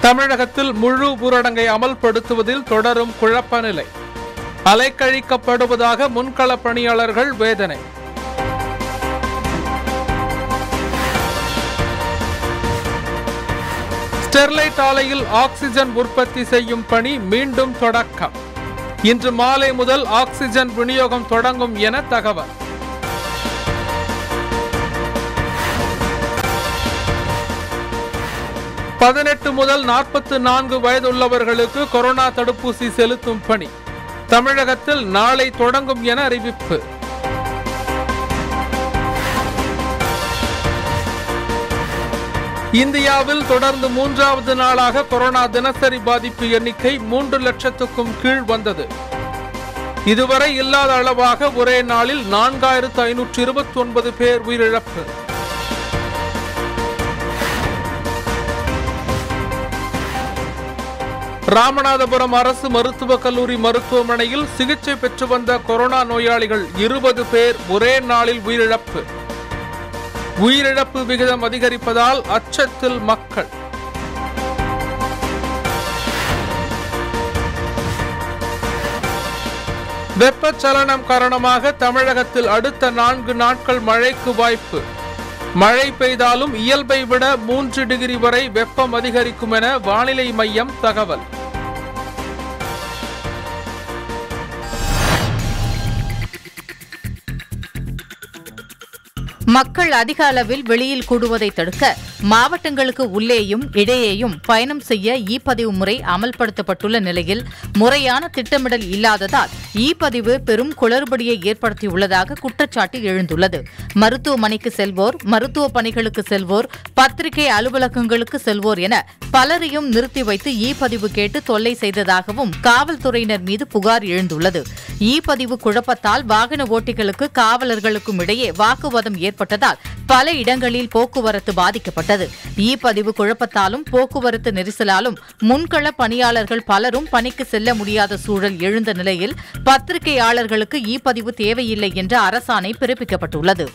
தமிழகத்தில் முழு ஊரடங்கை அமல்படுத்துவதில் தொடரும் குழப்ப நிலை அலைக்கழிக்கப்படுவதாக முன்களப் பணியாளர்கள் வேதனை ஸ்டெர்லைட் ஆலையில் ஆக்சிஜன் உற்பத்தி செய்யும் பணி மீண்டும் தொடக்கம் இன்று மாலை முதல் ஆக்சிஜன் விநியோகம் தொடங்கும் என தகவல் பதினெட்டு முதல் நாற்பத்து நான்கு வயதுள்ளவர்களுக்கு கொரோனா தடுப்பூசி செலுத்தும் பணி தமிழகத்தில் நாளை தொடங்கும் என அறிவிப்பு இந்தியாவில் தொடர்ந்து மூன்றாவது நாளாக கொரோனா தினசரி பாதிப்பு எண்ணிக்கை மூன்று லட்சத்துக்கும் கீழ் வந்தது இதுவரை இல்லாத அளவாக ஒரே நாளில் நான்காயிரத்து ஐநூற்று இருபத்தி ஒன்பது பேர் உயிரிழப்பு ராமநாதபுரம் அரசு மருத்துவக் கல்லூரி மருத்துவமனையில் சிகிச்சை பெற்று வந்த கொரோனா நோயாளிகள் இருபது பேர் ஒரே நாளில் உயிரிழப்பு உயிரிழப்பு விகிதம் அதிகரிப்பதால் அச்சத்தில் மக்கள் வெப்பச்சலனம் காரணமாக தமிழகத்தில் அடுத்த நான்கு நாட்கள் மழைக்கு வாய்ப்பு மழை பெய்தாலும் இயல்பை விட மூன்று டிகிரி வரை வெப்பம் அதிகரிக்கும் என வானிலை மையம் தகவல் மக்கள் அதிக அளவில் வெளியில் கூடுவதை தடுக்க மாவட்டங்களுக்கு உள்ளேயும் இடையேயும் பயணம் செய்ய இ பதிவு முறை அமல்படுத்தப்பட்டுள்ள நிலையில் முறையான திட்டமிடல் இல்லாததால் இ பதிவு பெரும் குளறுபடியை ஏற்படுத்தியுள்ளதாக குற்றச்சாட்டு எழுந்துள்ளது மருத்துவமனைக்கு செல்வோர் மருத்துவ பணிகளுக்கு செல்வோர் பத்திரிகை அலுவலகங்களுக்கு செல்வோர் என பலரையும் நிறுத்தி வைத்து இ பதிவு கேட்டு தொல்லை செய்ததாகவும் காவல்துறையினர் மீது புகார் எழுந்துள்ளது இ பதிவு குழப்பத்தால் வாகன ஓட்டிகளுக்கு காவலர்களுக்கும் இடையே வாக்குவாதம் ஏற்பட்டதால் பல இடங்களில் போக்குவரத்து பாதிக்கப்பட்டது இ பதிவு குழப்பத்தாலும் போக்குவரத்து நெரிசலாலும் முன்கள பணியாளர்கள் பலரும் பணிக்கு செல்ல முடியாத சூழல் எழுந்த நிலையில் பத்திரிகையாளர்களுக்கு இ பதிவு தேவையில்லை என்ற அரசாணை பிறப்பிக்கப்பட்டுள்ளது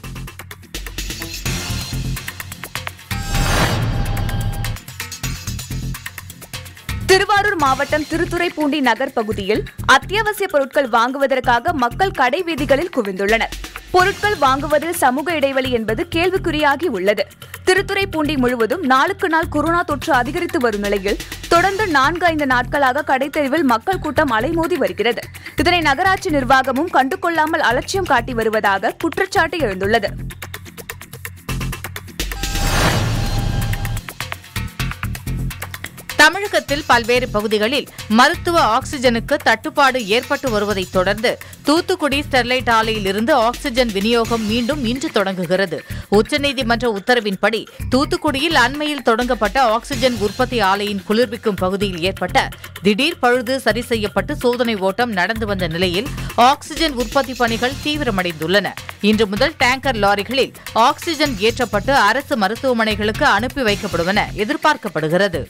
திருவாரூர் மாவட்டம் திருத்துறைப்பூண்டி நகர் பகுதியில் அத்தியாவசிய பொருட்கள் வாங்குவதற்காக மக்கள் கடை வீதிகளில் குவிந்துள்ளனர் பொருட்கள் வாங்குவதில் சமூக இடைவெளி என்பது கேள்விக்குறியாகி உள்ளது திருத்துறைப்பூண்டி முழுவதும் நாளுக்கு நாள் கொரோனா தொற்று அதிகரித்து வரும் நிலையில் தொடர்ந்து நான்கு ஐந்து நாட்களாக கடைத்தெருவில் மக்கள் கூட்டம் அலைமோதி வருகிறது இதனை நகராட்சி நிர்வாகமும் கண்டுகொள்ளாமல் அலட்சியம் காட்டி வருவதாக குற்றச்சாட்டு எழுந்துள்ளது தமிழகத்தில் பல்வேறு பகுதிகளில் மருத்துவ ஆக்ஸிஜனுக்கு தட்டுப்பாடு ஏற்பட்டு வருவதைத் தொடர்ந்து தூத்துக்குடி ஸ்டெர்லைட் ஆலையில் இருந்து ஆக்ஸிஜன் விநியோகம் மீண்டும் இன்று தொடங்குகிறது உச்சநீதிமன்ற உத்தரவின்படி தூத்துக்குடியில் அண்மையில் தொடங்கப்பட்ட ஆக்ஸிஜன் உற்பத்தி ஆலையின் குளிர்விக்கும் பகுதியில் ஏற்பட்ட திடீர் பழுது சரி செய்யப்பட்டு சோதனை ஓட்டம் நடந்து வந்த நிலையில் ஆக்ஸிஜன் உற்பத்தி பணிகள் தீவிரமடைந்துள்ளன இன்று முதல் டேங்கர் லாரிகளில் ஆக்ஸிஜன் ஏற்றப்பட்டு அரசு மருத்துவமனைகளுக்கு அனுப்பி வைக்கப்படும் என எதிர்பார்க்கப்படுகிறது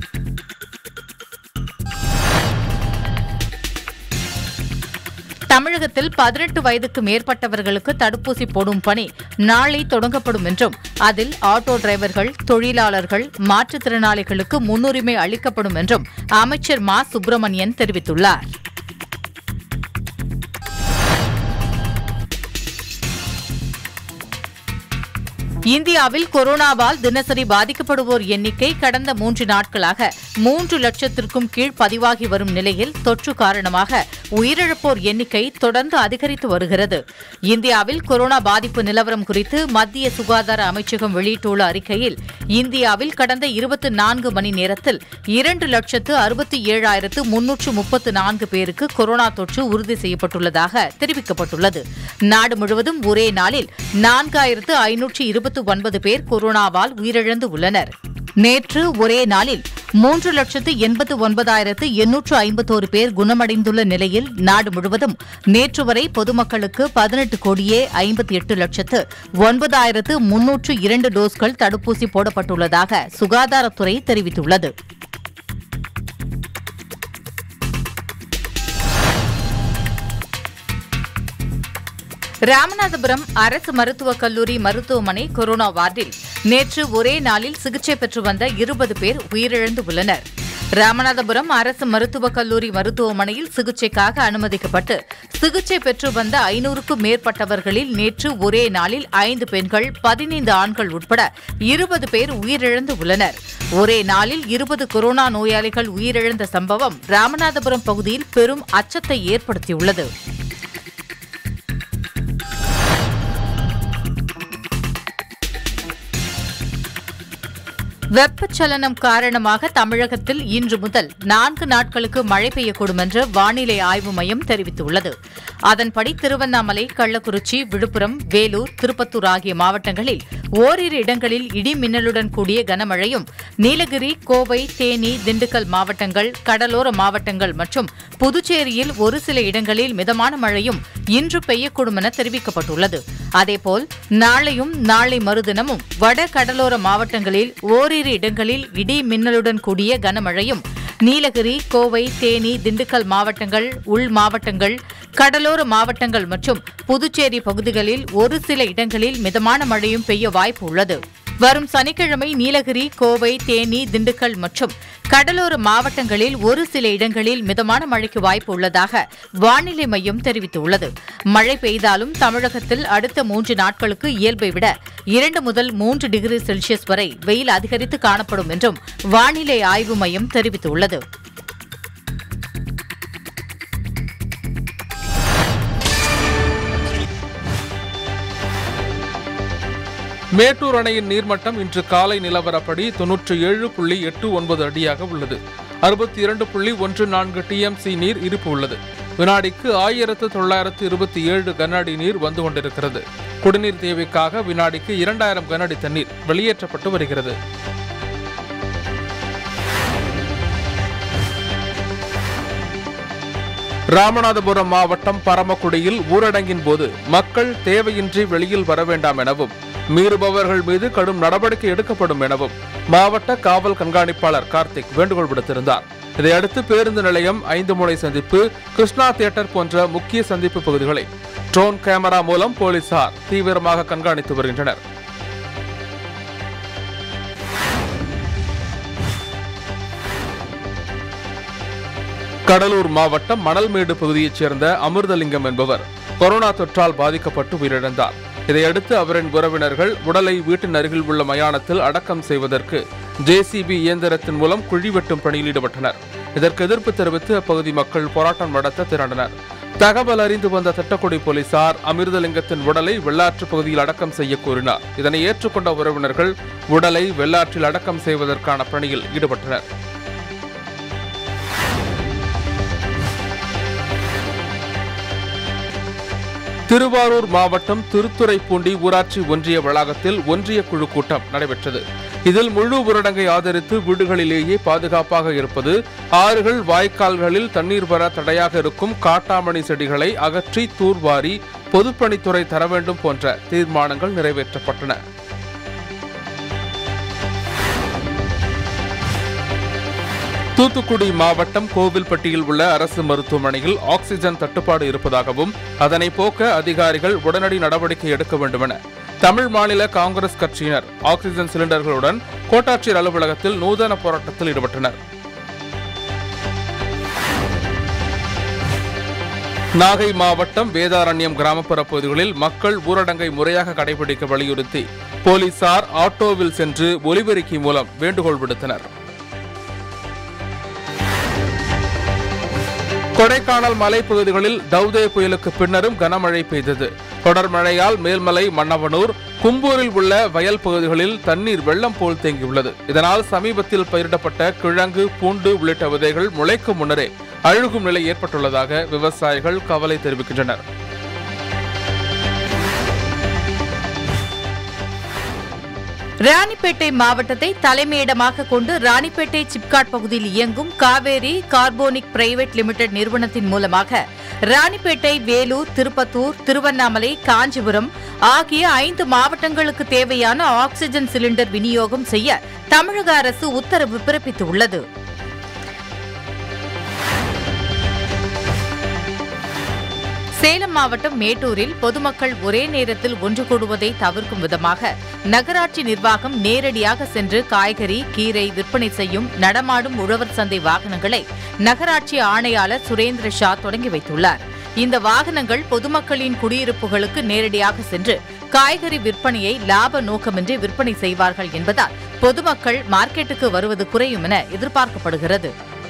தமிழகத்தில் பதினெட்டு வயதுக்கு மேற்பட்டவர்களுக்கு தடுப்பூசி போடும் பணி நாளை தொடங்கப்படும் என்றும் அதில் ஆட்டோ டிரைவர்கள் தொழிலாளர்கள் மாற்றுத்திறனாளிகளுக்கு முன்னுரிமை அளிக்கப்படும் என்றும் அமைச்சர் மா சுப்பிரமணியன் தெரிவித்துள்ளார் இந்தியாவில் கொரோனாவால் தினசரி பாதிக்கப்படுவோர் எண்ணிக்கை கடந்த மூன்று நாட்களாக மூன்று லட்சத்திற்கும் கீழ் பதிவாகி வரும் நிலையில் தொற்று காரணமாக உயிரிழப்போர் எண்ணிக்கை தொடர்ந்து அதிகரித்து வருகிறது இந்தியாவில் கொரோனா பாதிப்பு நிலவரம் குறித்து மத்திய சுகாதார அமைச்சகம் வெளியிட்டுள்ள அறிக்கையில் இந்தியாவில் கடந்த இருபத்தி நான்கு மணி நேரத்தில் இரண்டு லட்சத்து அறுபத்தி ஏழாயிரத்து முன்னூற்று முப்பத்து நான்கு பேருக்கு கொரோனா தொற்று உறுதி செய்யப்பட்டுள்ளதாக தெரிவிக்கப்பட்டுள்ளது நாடு முழுவதும் ஒரே நாளில் நான்காயிரத்து ஐநூற்று இருபத்தி ஒன்பது பேர் கொரோனாவால் உயிரிழந்து உள்ளனர் நேற்று ஒரே நாளில் மூன்று லட்சத்து எண்பத்து ஒன்பதாயிரத்து எண்ணூற்று ஐம்பத்தோரு பேர் குணமடைந்துள்ள நிலையில் நாடு முழுவதும் நேற்று வரை பொதுமக்களுக்கு பதினெட்டு கோடியே ஐம்பத்தி எட்டு லட்சத்து ஒன்பதாயிரத்து முன்னூற்று இரண்டு டோஸ்கள் தடுப்பூசி போடப்பட்டுள்ளதாக சுகாதாரத்துறை தெரிவித்துள்ளது ராமநாதபுரம் அரசு மருத்துவக் கல்லூரி மருத்துவமனை கொரோனா வார்டில் நேற்று ஒரே நாளில் சிகிச்சை பெற்று வந்த இருபது பேர் உயிரிழந்து உள்ளனர் ராமநாதபுரம் அரசு மருத்துவக் கல்லூரி மருத்துவமனையில் சிகிச்சைக்காக அனுமதிக்கப்பட்டு சிகிச்சை பெற்று வந்த ஐநூறுக்கும் மேற்பட்டவர்களில் நேற்று ஒரே நாளில் ஐந்து பெண்கள் பதினைந்து ஆண்கள் உட்பட இருபது பேர் உயிரிழந்து உள்ளனர் ஒரே நாளில் இருபது கொரோனா நோயாளிகள் உயிரிழந்த சம்பவம் ராமநாதபுரம் பகுதியில் பெரும் அச்சத்தை ஏற்படுத்தியுள்ளது வெப்பச்சலனம் காரணமாக தமிழகத்தில் இன்று முதல் நான்கு நாட்களுக்கு மழை பெய்யக்கூடும் என்று வானிலை ஆய்வு மையம் தெரிவித்துள்ளது அதன்படி திருவண்ணாமலை கள்ளக்குறிச்சி விழுப்புரம் வேலூர் திருப்பத்தூர் ஆகிய மாவட்டங்களில் ஓரிரு இடங்களில் இடி மின்னலுடன் கூடிய கனமழையும் நீலகிரி கோவை தேனி திண்டுக்கல் மாவட்டங்கள் கடலோர மாவட்டங்கள் மற்றும் புதுச்சேரியில் ஒரு சில இடங்களில் மிதமான மழையும் இன்று பெய்யக்கூடும் என தெரிவிக்கப்பட்டுள்ளது அதேபோல் நாளையும் நாளை மறுதினமும் வட கடலோர மாவட்டங்களில் ஓரிரு இடங்களில் இடி மின்னலுடன் கூடிய கனமழையும் நீலகிரி கோவை தேனி திண்டுக்கல் மாவட்டங்கள் உள் மாவட்டங்கள் கடலோர மாவட்டங்கள் மற்றும் புதுச்சேரி பகுதிகளில் ஒரு சில இடங்களில் மிதமான மழையும் பெய்ய வாய்ப்பு உள்ளது வரும் சனிக்கிழமை நீலகிரி கோவை தேனி திண்டுக்கல் மற்றும் கடலோர மாவட்டங்களில் ஒரு சில இடங்களில் மிதமான மழைக்கு வாய்ப்பு உள்ளதாக வானிலை மையம் தெரிவித்துள்ளது மழை பெய்தாலும் தமிழகத்தில் அடுத்த மூன்று நாட்களுக்கு இயல்பை விட இரண்டு முதல் மூன்று டிகிரி செல்சியஸ் வரை வெயில் அதிகரித்து காணப்படும் என்றும் வானிலை ஆய்வு மையம் தெரிவித்துள்ளது மேட்டூர் அணையின் நீர்மட்டம் இன்று காலை நிலவரப்படி தொன்னூற்றி ஏழு புள்ளி எட்டு ஒன்பது அடியாக உள்ளது அறுபத்தி இரண்டு புள்ளி ஒன்று நான்கு டிஎம்சி நீர் இருப்பு உள்ளது வினாடிக்கு ஆயிரத்து தொள்ளாயிரத்து இருபத்தி ஏழு கன அடி நீர் வந்து கொண்டிருக்கிறது குடிநீர் தேவைக்காக வினாடிக்கு இரண்டாயிரம் கன அடி தண்ணீர் வெளியேற்றப்பட்டு வருகிறது ராமநாதபுரம் மாவட்டம் பரமக்குடியில் ஊரடங்கின் போது மக்கள் தேவையின்றி வெளியில் வர வேண்டாம் எனவும் மீறுபவர்கள் மீது கடும் நடவடிக்கை எடுக்கப்படும் எனவும் மாவட்ட காவல் கண்காணிப்பாளர் கார்த்திக் வேண்டுகோள் விடுத்திருந்தார் இதையடுத்து பேருந்து நிலையம் ஐந்து முனை சந்திப்பு கிருஷ்ணா தியேட்டர் போன்ற முக்கிய சந்திப்பு பகுதிகளை ட்ரோன் கேமரா மூலம் போலீசார் தீவிரமாக கண்காணித்து வருகின்றனர் கடலூர் மாவட்டம் மணல்மேடு பகுதியைச் சேர்ந்த அமிர்தலிங்கம் என்பவர் கொரோனா தொற்றால் பாதிக்கப்பட்டு உயிரிழந்தார் இதையடுத்து அவரின் உறவினர்கள் உடலை வீட்டின் அருகில் உள்ள மயானத்தில் அடக்கம் செய்வதற்கு ஜேசிபி இயந்திரத்தின் மூலம் குழி வெட்டும் பணியில் ஈடுபட்டனர் இதற்கு எதிர்ப்பு தெரிவித்து அப்பகுதி மக்கள் போராட்டம் நடத்த திரண்டனர் தகவல் அறிந்து வந்த திட்டக்குடி போலீசார் அமிர்தலிங்கத்தின் உடலை வெள்ளாற்று பகுதியில் அடக்கம் செய்ய கூறினார் இதனை ஏற்றுக்கொண்ட உறவினர்கள் உடலை வெள்ளாற்றில் அடக்கம் செய்வதற்கான பணியில் ஈடுபட்டனர் திருவாரூர் மாவட்டம் திருத்துறைப்பூண்டி ஊராட்சி ஒன்றிய வளாகத்தில் ஒன்றிய குழு கூட்டம் நடைபெற்றது இதில் முழு ஊரடங்கை ஆதரித்து வீடுகளிலேயே பாதுகாப்பாக இருப்பது ஆறுகள் வாய்க்கால்களில் தண்ணீர் வர தடையாக இருக்கும் காட்டாமணி செடிகளை அகற்றி தூர்வாரி பொதுப்பணித்துறை தர வேண்டும் போன்ற தீர்மானங்கள் நிறைவேற்றப்பட்டன தூத்துக்குடி மாவட்டம் கோவில்பட்டியில் உள்ள அரசு மருத்துவமனையில் ஆக்சிஜன் தட்டுப்பாடு இருப்பதாகவும் அதனை போக்க அதிகாரிகள் உடனடி நடவடிக்கை எடுக்க வேண்டுமென தமிழ் மாநில காங்கிரஸ் கட்சியினர் ஆக்சிஜன் சிலிண்டர்களுடன் கோட்டாட்சியர் அலுவலகத்தில் நூதன போராட்டத்தில் ஈடுபட்டனர் நாகை மாவட்டம் வேதாரண்யம் கிராமப்புற பகுதிகளில் மக்கள் ஊரடங்கை முறையாக கடைபிடிக்க வலியுறுத்தி போலீசார் ஆட்டோவில் சென்று ஒலிபெருக்கி மூலம் வேண்டுகோள் விடுத்தனர் கொடைக்கானல் மலைப்பகுதிகளில் டவ்தே புயலுக்கு பின்னரும் கனமழை பெய்தது தொடர் மழையால் மேல்மலை மன்னவனூர் கும்பூரில் உள்ள வயல் பகுதிகளில் தண்ணீர் வெள்ளம் போல் தேங்கியுள்ளது இதனால் சமீபத்தில் பயிரிடப்பட்ட கிழங்கு பூண்டு உள்ளிட்ட விதைகள் முளைக்கும் முன்னரே அழுகும் நிலை ஏற்பட்டுள்ளதாக விவசாயிகள் கவலை தெரிவிக்கின்றனர் ராணிப்பேட்டை மாவட்டத்தை தலைமையிடமாக கொண்டு ராணிப்பேட்டை சிப்காட் பகுதியில் இயங்கும் காவேரி கார்போனிக் பிரைவேட் லிமிடெட் நிறுவனத்தின் மூலமாக ராணிப்பேட்டை வேலூர் திருப்பத்தூர் திருவண்ணாமலை காஞ்சிபுரம் ஆகிய ஐந்து மாவட்டங்களுக்கு தேவையான ஆக்ஸிஜன் சிலிண்டர் விநியோகம் செய்ய தமிழக அரசு உத்தரவு பிறப்பித்துள்ளது சேலம் மாவட்டம் மேட்டூரில் பொதுமக்கள் ஒரே நேரத்தில் ஒன்று கூடுவதை தவிர்க்கும் விதமாக நகராட்சி நிர்வாகம் நேரடியாக சென்று காய்கறி கீரை விற்பனை செய்யும் நடமாடும் உழவர் சந்தை வாகனங்களை நகராட்சி ஆணையாளர் சுரேந்திர ஷா தொடங்கி வைத்துள்ளார் இந்த வாகனங்கள் பொதுமக்களின் குடியிருப்புகளுக்கு நேரடியாக சென்று காய்கறி விற்பனையை லாப நோக்கமின்றி விற்பனை செய்வார்கள் என்பதால் பொதுமக்கள் மார்க்கெட்டுக்கு வருவது குறையும் என எதிர்பார்க்கப்படுகிறது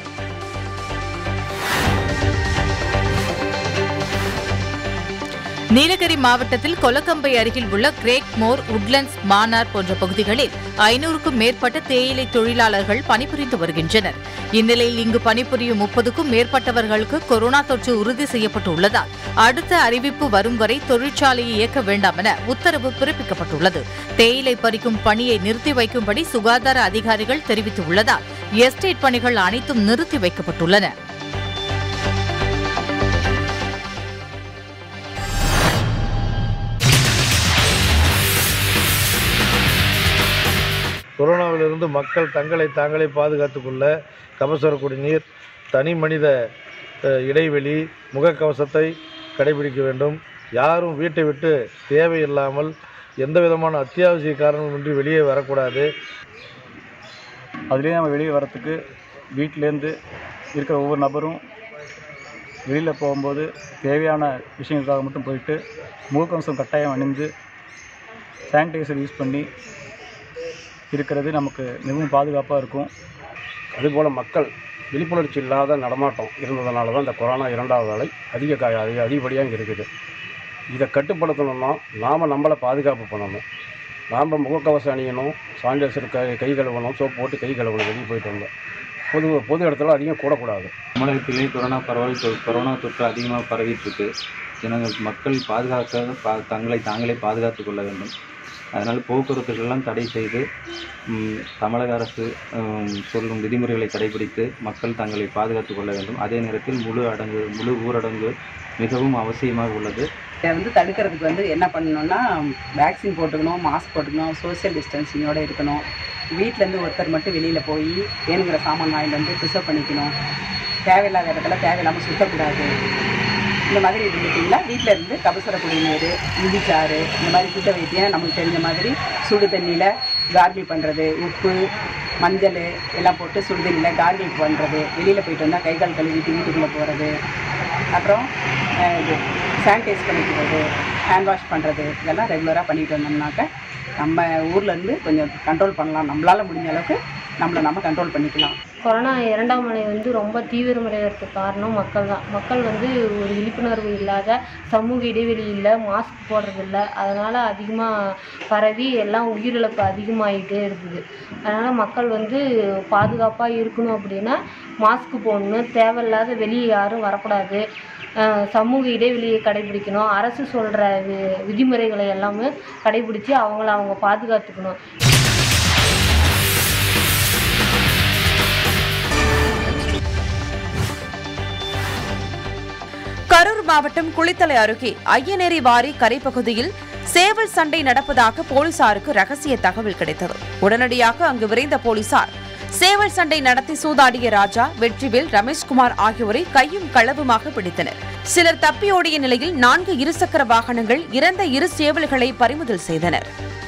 நீலகிரி மாவட்டத்தில் கொலக்கம்பை அருகில் உள்ள கிரேக் மோர் உட்லண்ட்ஸ் மானார் போன்ற பகுதிகளில் ஐநூறுக்கும் மேற்பட்ட தேயிலை தொழிலாளர்கள் பணிபுரிந்து வருகின்றனர் இந்நிலையில் இங்கு பணிபுரியும் முப்பதுக்கும் மேற்பட்டவர்களுக்கு கொரோனா தொற்று உறுதி செய்யப்பட்டுள்ளதால் அடுத்த அறிவிப்பு வரும் வரை தொழிற்சாலையை இயக்க வேண்டாம் என உத்தரவு பிறப்பிக்கப்பட்டுள்ளது தேயிலை பறிக்கும் பணியை நிறுத்தி வைக்கும்படி சுகாதார அதிகாரிகள் தெரிவித்துள்ளதால் எஸ்டேட் பணிகள் அனைத்தும் நிறுத்தி வைக்கப்பட்டுள்ளன கொரோனாவிலிருந்து மக்கள் தங்களை தாங்களே பாதுகாத்துக் கொள்ள கபசுர குடிநீர் தனி மனித அஹ், இடைவெளி முகக்கவசத்தை கடைபிடிக்க வேண்டும் யாரும் வீட்டை விட்டு தேவையில்லாமல் எந்த விதமான அத்தியாவசிய காரணமின்றி வெளியே வரக்கூடாது அதுலேயே நம்ம வெளியே வரத்துக்கு வீட்டிலேருந்து இருக்கிற ஒவ்வொரு நபரும் வெளியில் போகும்போது தேவையான விஷயங்களுக்காக மட்டும் போயிட்டு முகக்கவசம் கட்டாயம் அணிந்து சானிடைசர் யூஸ் பண்ணி இருக்கிறது நமக்கு மிகவும் பாதுகாப்பாக இருக்கும் அதுபோல் மக்கள் விழிப்புணர்ச்சி இல்லாத நடமாட்டம் இருந்ததுனால தான் இந்த கொரோனா இரண்டாவது அலை அதிக கா அதிக அதிகப்படியாக இங்கே இருக்குது இதை கட்டுப்படுத்தணும்னா நாம் நம்மளை பாதுகாப்பு பண்ணணும் நாம் முகக்கவசம் அணியணும் சானிடைசர் கை கை கழுவணும் சோப்பு போட்டு கை கழுவணும் வெளியே போயிட்டு வந்தோம் பொது பொது இடத்துல அதிகம் கூடக்கூடாது தமிழகத்திலே கொரோனா பரவல் தொ- கொரோனா தொற்று அதிகமாக பரவிட்டு இருக்கு ஜனங்கள் மக்கள் பாதுகாக்க பா தங்களை தாங்களே பாதுகாத்துக் கொள்ள வேண்டும் அதனால் போக்குவரத்துகளெல்லாம் தடை செய்து ம், தமிழக அரசு ம், சொல்லும் விதிமுறைகளை கடைபிடித்து மக்கள் தங்களை பாதுகாத்துக் கொள்ள வேண்டும் அதே நேரத்தில் முழு அடங்கு முழு ஊரடங்கு மிகவும் அவசியமாக உள்ளது இதை வந்து தடுக்கிறதுக்கு வந்து என்ன பண்ணணும்னா வேக்சின் போட்டுக்கணும் மாஸ்க் போட்டுக்கணும் சோஷியல் டிஸ்டன்சிங்கோட இருக்கணும் வீட்டிலேருந்து ஒருத்தர் மட்டும் வெளியில் போய் வேணுங்கிற சாமான் வாங்கிட்டு வந்து ப்ரிசர்வ் பண்ணிக்கணும் தேவையில்லாத இடத்துல தேவையில்லாமல் சுத்தக்கூடாது இந்த மாதிரி இருந்துட்டிங்களா வீட்டில் இருந்து கபசுர குடிநீர் இஞ்சிச்சாறு இந்த மாதிரி சுத்த வைத்தியம் நமக்கு தெரிஞ்ச மாதிரி சுடு தண்ணியில் கார்கில் பண்ணுறது உப்பு மஞ்சள் எல்லாம் போட்டு சுடு தண்ணியில் கார்கில் பண்ணுறது வெளியில் போயிட்டு வந்தால் கை கால் கழுவிட்டு வீட்டுக்குள்ளே போகிறது அப்புறம் அஹ், இது சானிடைஸ் பண்ணிக்கிறது ஹேண்ட் வாஷ் பண்ணுறது இதெல்லாம் ரெகுலராக பண்ணிட்டு வந்தோம்னாக்க நம்ம ஊர்லேருந்து கொஞ்சம் கண்ட்ரோல் பண்ணலாம் நம்மளால் முடிஞ்ச அளவுக்கு நம்மளை நம்ம கண்ட்ரோல் பண்ணிக்கலாம் கொரோனா இரண்டாம் அலை வந்து ரொம்ப தீவிரமடைவதற்கு காரணம் மக்கள் தான் மக்கள் வந்து ஒரு விழிப்புணர்வு இல்லாத சமூக இடைவெளி இல்லை மாஸ்க் போடுறதில்ல அதனால் அதிகமாக பரவி எல்லாம் உயிரிழப்பு அதிகமாகிட்டே இருக்குது அதனால் மக்கள் வந்து பாதுகாப்பாக இருக்கணும் அப்படின்னா மாஸ்க் போடணும் தேவையில்லாத வெளியே யாரும் வரக்கூடாது அஹ் சமூக இடைவெளியை கடைபிடிக்கணும் அரசு சொல்கிற வி விதிமுறைகளை எல்லாமே கடைபிடிச்சு அவங்கள அவங்க பாதுகாத்துக்கணும் கரூர் மாவட்டம் குளித்தலை அருகே ஐயனேரி வாரி கரைப்பகுதியில் சேவல் சண்டை நடப்பதாக போலீசாருக்கு ரகசிய தகவல் கிடைத்தது உடனடியாக அங்கு விரைந்த போலீசார் சேவல் சண்டை நடத்தி சூதாடிய ராஜா வெற்றிவேல் ரமேஷ்குமார் ஆகியோரை கையும் களவுமாக பிடித்தனர் சிலர் தப்பியோடிய நிலையில் நான்கு இருசக்கர வாகனங்கள் இறந்த இரு சேவல்களை பறிமுதல் செய்தனர்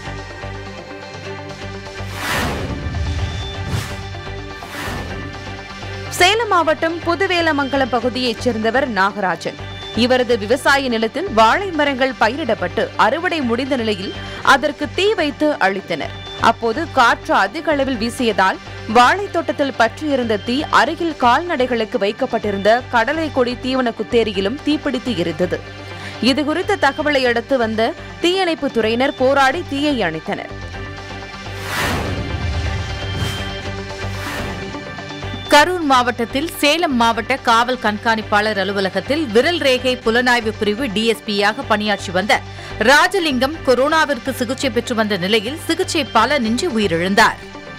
சேலம் மாவட்டம் புதுவேலமங்கலம் பகுதியைச் சேர்ந்தவர் நாகராஜன் இவரது விவசாய நிலத்தில் வாழை மரங்கள் பயிரிடப்பட்டு அறுவடை முடிந்த நிலையில் அதற்கு தீ வைத்து அழித்தனர் அப்போது காற்று அதிக அளவில் வீசியதால் வாழை தோட்டத்தில் பற்றியிருந்த தீ அருகில் கால்நடைகளுக்கு வைக்கப்பட்டிருந்த கடலை கொடி தீவன குத்தேரியிலும் தீப்பிடித்து எரிந்தது இதுகுறித்த தகவலை அடுத்து வந்த தீயணைப்பு துறையினர் போராடி தீயை அணைத்தனர் கரூர் மாவட்டத்தில் சேலம் மாவட்ட காவல் கண்காணிப்பாளர் அலுவலகத்தில் விரல் ரேகை புலனாய்வு பிரிவு டிஎஸ்பியாக பணியாற்றி வந்த ராஜலிங்கம் கொரோனாவிற்கு சிகிச்சை பெற்று வந்த நிலையில் சிகிச்சை பலனின்றி உயிரிழந்தார்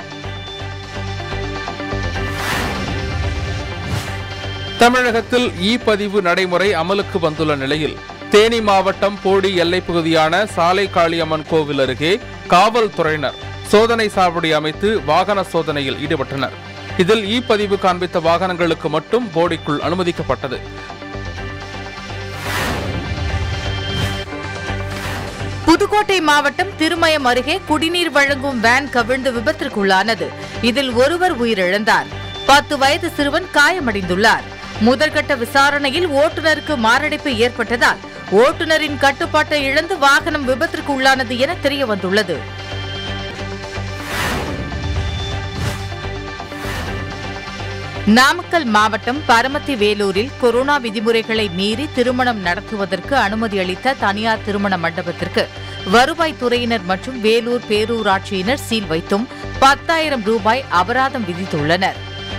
தமிழகத்தில் இ பதிவு நடைமுறை அமலுக்கு வந்துள்ள நிலையில் தேனி மாவட்டம் போடி எல்லைப் பகுதியான சாலை காளியம்மன் கோவில் அருகே காவல்துறையினர் சோதனை சாவடி அமைத்து வாகன சோதனையில் ஈடுபட்டனர் இதில் இ பதிவு காண்பித்த வாகனங்களுக்கு மட்டும் போடிக்குள் அனுமதிக்கப்பட்டது புதுக்கோட்டை மாவட்டம் திருமயம் அருகே குடிநீர் வழங்கும் வேன் கவிழ்ந்து விபத்திற்குள்ளானது இதில் ஒருவர் உயிரிழந்தார் பத்து வயது சிறுவன் காயமடைந்துள்ளார் முதற்கட்ட விசாரணையில் ஓட்டுநருக்கு மாரடைப்பு ஏற்பட்டதால் ஓட்டுநரின் கட்டுப்பாட்டை இழந்து வாகனம் விபத்திற்கு உள்ளானது என தெரியவந்துள்ளது நாமக்கல் மாவட்டம் பரமத்தி வேலூரில் கொரோனா விதிமுறைகளை மீறி திருமணம் நடத்துவதற்கு அனுமதி அளித்த தனியார் திருமண மண்டபத்திற்கு வருவாய்த்துறையினர் மற்றும் வேலூர் பேரூராட்சியினர் சீல் வைத்தும் பத்தாயிரம் ரூபாய் அபராதம் விதித்துள்ளனர்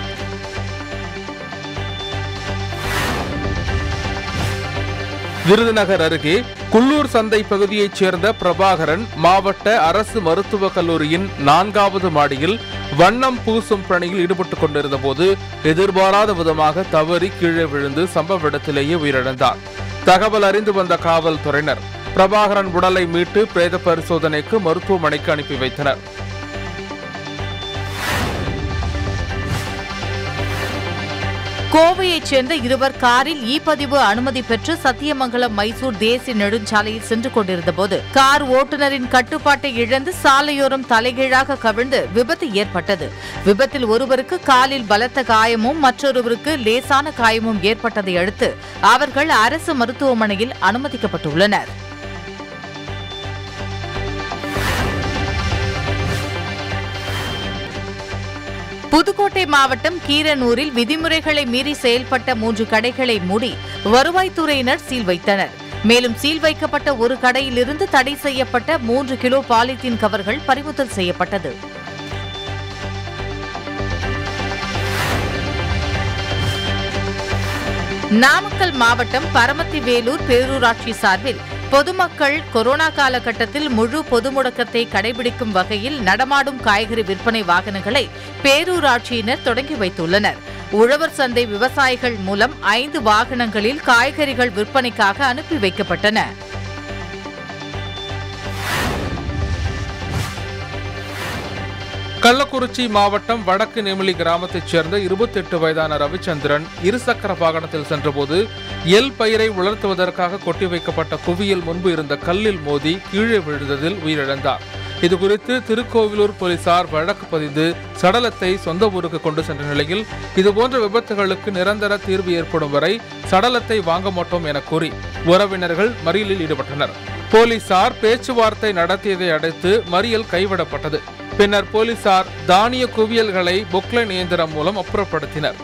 விருதுநகர் அருகே குள்ளூர் சந்தை பகுதியைச் சேர்ந்த பிரபாகரன் மாவட்ட அரசு மருத்துவக் கல்லூரியின் நான்காவது மாடியில் வண்ணம் பூசும் பணியில் ஈடுபட்டுக் கொண்டிருந்த போது எதிர்பாராத விதமாக தவறி கீழே விழுந்து சம்பவ இடத்திலேயே உயிரிழந்தார் தகவல் அறிந்து வந்த காவல்துறையினர் பிரபாகரன் உடலை மீட்டு பிரேத பரிசோதனைக்கு மருத்துவமனைக்கு அனுப்பி வைத்தனர் கோவையைச் சேர்ந்த இருவர் காரில் இ பதிவு அனுமதி பெற்று சத்தியமங்கலம் மைசூர் தேசிய நெடுஞ்சாலையில் சென்று கொண்டிருந்தபோது கார் ஓட்டுநரின் கட்டுப்பாட்டை இழந்து சாலையோரம் தலைகீழாக கவிழ்ந்து விபத்து ஏற்பட்டது விபத்தில் ஒருவருக்கு காலில் பலத்த காயமும் மற்றொருவருக்கு லேசான காயமும் ஏற்பட்டதை அடுத்து அவர்கள் அரசு மருத்துவமனையில் அனுமதிக்கப்பட்டுள்ளனர் புதுக்கோட்டை மாவட்டம் கீரனூரில் விதிமுறைகளை மீறி செயல்பட்ட மூன்று கடைகளை மூடி வருவாய்த்துறையினர் சீல் வைத்தனர் மேலும் சீல் வைக்கப்பட்ட ஒரு கடையிலிருந்து தடை செய்யப்பட்ட மூன்று கிலோ பாலித்தீன் கவர்கள் பறிமுதல் செய்யப்பட்டது நாமக்கல் மாவட்டம் பரமத்தி வேலூர் பேரூராட்சி சார்பில் பொதுமக்கள் கொரோனா காலகட்டத்தில் முழு பொது முடக்கத்தை கடைபிடிக்கும் வகையில் நடமாடும் காய்கறி விற்பனை வாகனங்களை பேரூராட்சியினர் தொடங்கி வைத்துள்ளனர் உழவர் சந்தை விவசாயிகள் மூலம் ஐந்து வாகனங்களில் காய்கறிகள் விற்பனைக்காக அனுப்பி வைக்கப்பட்டன கள்ளக்குறிச்சி மாவட்டம் வடக்கு நெமிலி கிராமத்தைச் சேர்ந்த இருபத்தி எட்டு வயதான ரவிச்சந்திரன் இருசக்கர வாகனத்தில் சென்றபோது எல் பயிரை உலர்த்துவதற்காக கொட்டி வைக்கப்பட்ட குவியல் முன்பு இருந்த கல்லில் மோதி கீழே விழுந்ததில் உயிரிழந்தார் இதுகுறித்து திருக்கோவிலூர் போலீசார் வழக்கு பதிந்து சடலத்தை சொந்த ஊருக்கு கொண்டு சென்ற நிலையில் இதுபோன்ற விபத்துகளுக்கு நிரந்தர தீர்வு ஏற்படும் வரை சடலத்தை வாங்க மாட்டோம் என கூறி உறவினர்கள் மறியலில் ஈடுபட்டனர் போலீசார் பேச்சுவார்த்தை நடத்தியதை அடுத்து மறியல் கைவிடப்பட்டது பின்னர் போலீசார் தானிய குவியல்களை பொக்லைன் இயந்திரம் மூலம் அப்புறப்படுத்தினர்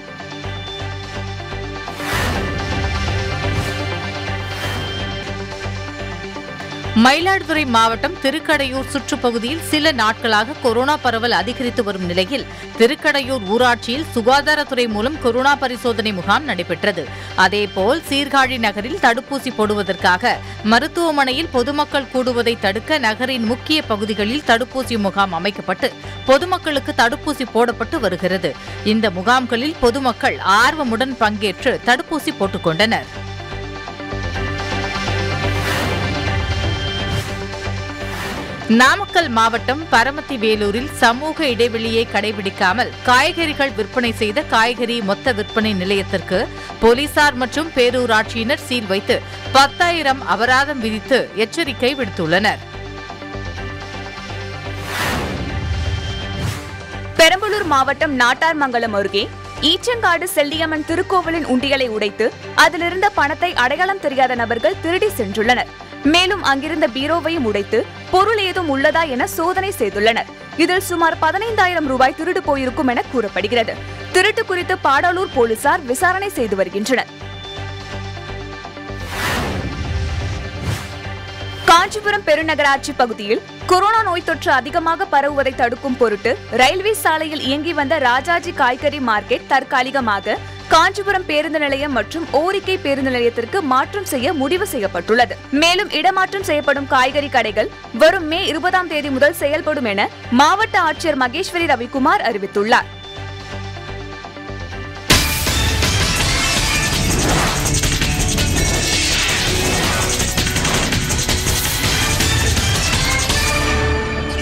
மயிலாடுதுறை மாவட்டம் திருக்கடையூர் சுற்றுப்பகுதியில் சில நாட்களாக கொரோனா பரவல் அதிகரித்து வரும் நிலையில் திருக்கடையூர் ஊராட்சியில் சுகாதாரத்துறை மூலம் கொரோனா பரிசோதனை முகாம் நடைபெற்றது அதேபோல் சீர்காழி நகரில் தடுப்பூசி போடுவதற்காக மருத்துவமனையில் பொதுமக்கள் கூடுவதை தடுக்க நகரின் முக்கிய பகுதிகளில் தடுப்பூசி முகாம் அமைக்கப்பட்டு பொதுமக்களுக்கு தடுப்பூசி போடப்பட்டு வருகிறது இந்த முகாம்களில் பொதுமக்கள் ஆர்வமுடன் பங்கேற்று தடுப்பூசி போட்டுக் கொண்டனர் நாமக்கல் மாவட்டம் பரமத்தி வேலூரில் சமூக இடைவெளியை கடைபிடிக்காமல் காய்கறிகள் விற்பனை செய்த காய்கறி மொத்த விற்பனை நிலையத்திற்கு போலீசார் மற்றும் பேரூராட்சியினர் சீல் வைத்து பத்தாயிரம் அபராதம் விதித்து எச்சரிக்கை விடுத்துள்ளனர் பெரம்பலூர் மாவட்டம் நாட்டார்மங்கலம் அருகே ஈச்சங்காடு செல்லியம்மன் திருக்கோவிலின் உண்டியலை உடைத்து அதிலிருந்த பணத்தை அடையாளம் தெரியாத நபர்கள் திருடி சென்றுள்ளனர் மேலும் அங்கிருந்த பீரோவையும் உடைத்து பொருள் ஏதும் உள்ளதா என சோதனை செய்துள்ளனர் இதில் சுமார் பதினைந்தாயிரம் ரூபாய் திருடு போயிருக்கும் என கூறப்படுகிறது திருட்டு குறித்து பாடாலூர் போலீசார் விசாரணை செய்து வருகின்றனர் காஞ்சிபுரம் பெருநகராட்சி பகுதியில் கொரோனா நோய் தொற்று அதிகமாக பரவுவதை தடுக்கும் பொருட்டு ரயில்வே சாலையில் இயங்கி வந்த ராஜாஜி காய்கறி மார்க்கெட் தற்காலிகமாக காஞ்சிபுரம் பேருந்து நிலையம் மற்றும் ஓரிக்கை பேருந்து நிலையத்திற்கு மாற்றம் செய்ய முடிவு செய்யப்பட்டுள்ளது மேலும் இடமாற்றம் செய்யப்படும் காய்கறி கடைகள் வரும் மே இருபதாம் தேதி முதல் செயல்படும் என மாவட்ட ஆட்சியர் மகேஸ்வரி ரவிக்குமார் அறிவித்துள்ளார்